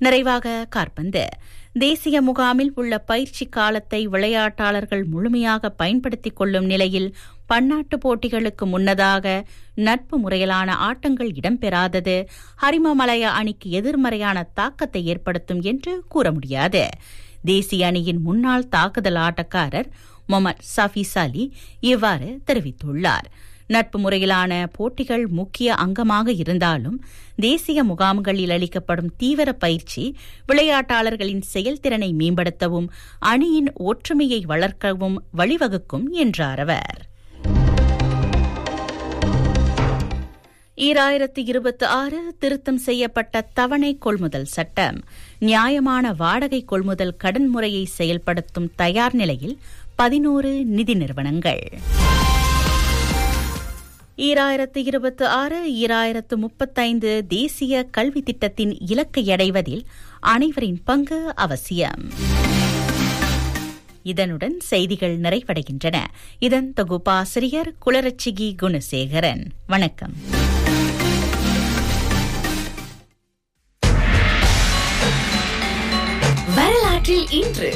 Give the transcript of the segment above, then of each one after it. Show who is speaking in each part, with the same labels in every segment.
Speaker 1: நிறைவாக கார்பந்து தேசிய முகாமில் உள்ள பயிற்சி காலத்தை விளையாட்டாளர்கள் முழுமையாக பயன்படுத்திக் கொள்ளும் நிலையில் பன்னாட்டு போட்டிகளுக்கு முன்னதாக நட்பு முறையிலான ஆட்டங்கள் இடம்பெறாதது ஹரிமமலய அணிக்கு எதிர்மறையான தாக்கத்தை ஏற்படுத்தும் என்று கூற முடியாது தேசிய அணியின் முன்னாள் தாக்குதல் ஆட்டக்காரர் மொமட் சஃபீஸ் அலி இவ்வாறு தெரிவித்துள்ளார் நட்பு முறையிலான போட்டிகள் முக்கிய அங்கமாக இருந்தாலும் தேசிய முகாம்களில் அளிக்கப்படும் தீவிர பயிற்சி விளையாட்டாளர்களின் செயல்திறனை மேம்படுத்தவும் அணியின் ஒற்றுமையை வளர்க்கவும் வழிவகுக்கும் என்றார் அவர் ஈராயிரத்து இருபத்தி ஆறு திருத்தம் செய்யப்பட்ட தவணை கொள்முதல் சட்டம் நியாயமான வாடகை கொள்முதல் கடன் முறையை செயல்படுத்தும் தயார் நிலையில் பதினோரு நிதி நிறுவனங்கள் ஈராயிரத்து இருபத்தி ஆறு ஈராயிரத்து முப்பத்தைந்து தேசிய கல்வி திட்டத்தின் இலக்கை அடைவதில் அனைவரின் பங்கு அவசியம் இதனுடன் செய்திகள் நிறைவடைகின்றன இதன் தொகுப்பாசிரியர் குளரட்சிகி குணசேகரன் வணக்கம்
Speaker 2: வரலாற்றில் இன்று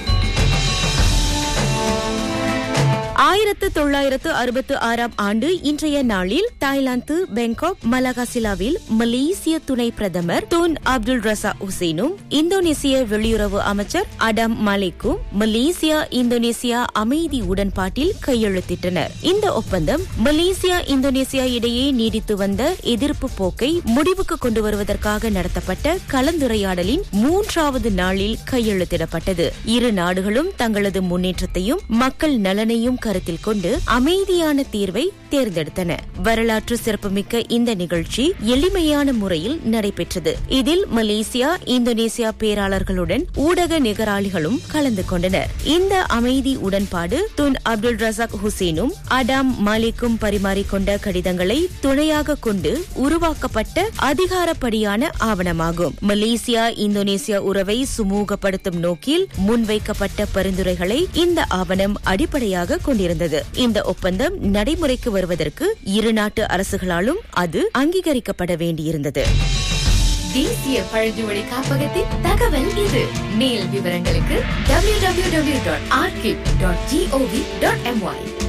Speaker 3: ஆயிரத்து தொள்ளாயிரத்து அறுபத்து ஆறாம் ஆண்டு இன்றைய நாளில் தாய்லாந்து பேங்காக் மலகாசிலாவில் மலேசிய துணை பிரதமர் தூன் அப்துல் ரசா உசேனும் இந்தோனேசிய வெளியுறவு அமைச்சர் அடம் மாலிக்கும் மலேசியா இந்தோனேசியா அமைதி உடன்பாட்டில் கையெழுத்திட்டனர் இந்த ஒப்பந்தம் மலேசியா இந்தோனேசியா இடையே நீடித்து வந்த எதிர்ப்பு போக்கை முடிவுக்கு கொண்டு வருவதற்காக நடத்தப்பட்ட கலந்துரையாடலின் மூன்றாவது நாளில் கையெழுத்திடப்பட்டது இரு நாடுகளும் தங்களது முன்னேற்றத்தையும் மக்கள் நலனையும் கருத்தில் கொண்டு அமைதியான தீர்வை தேர்ந்தெடுத்தன வரலாற்று சிறப்புமிக்க இந்த நிகழ்ச்சி எளிமையான முறையில் நடைபெற்றது இதில் மலேசியா இந்தோனேசியா பேராளர்களுடன் ஊடக நிகராளிகளும் கலந்து கொண்டனர் இந்த அமைதி உடன்பாடு துன் அப்துல் ரசாக் ஹுசேனும் அடாம் மாலிக்கும் பரிமாறிக்கொண்ட கடிதங்களை துணையாக கொண்டு உருவாக்கப்பட்ட அதிகாரப்படியான ஆவணமாகும் மலேசியா இந்தோனேசியா உறவை சுமூகப்படுத்தும் நோக்கில் முன்வைக்கப்பட்ட பரிந்துரைகளை இந்த ஆவணம் அடிப்படையாக கொண்டிருந்தது இந்த ஒப்பந்தம் நடைமுறைக்கு வருவதற்கு இரு நாட்டு அரசுகளாலும் அது அங்கீகரிக்கப்பட வேண்டியிருந்தது
Speaker 2: தேசிய பழங்குமொழி காப்பகத்தின் தகவல் இது மேல் விவரங்களுக்கு www.archive.gov.my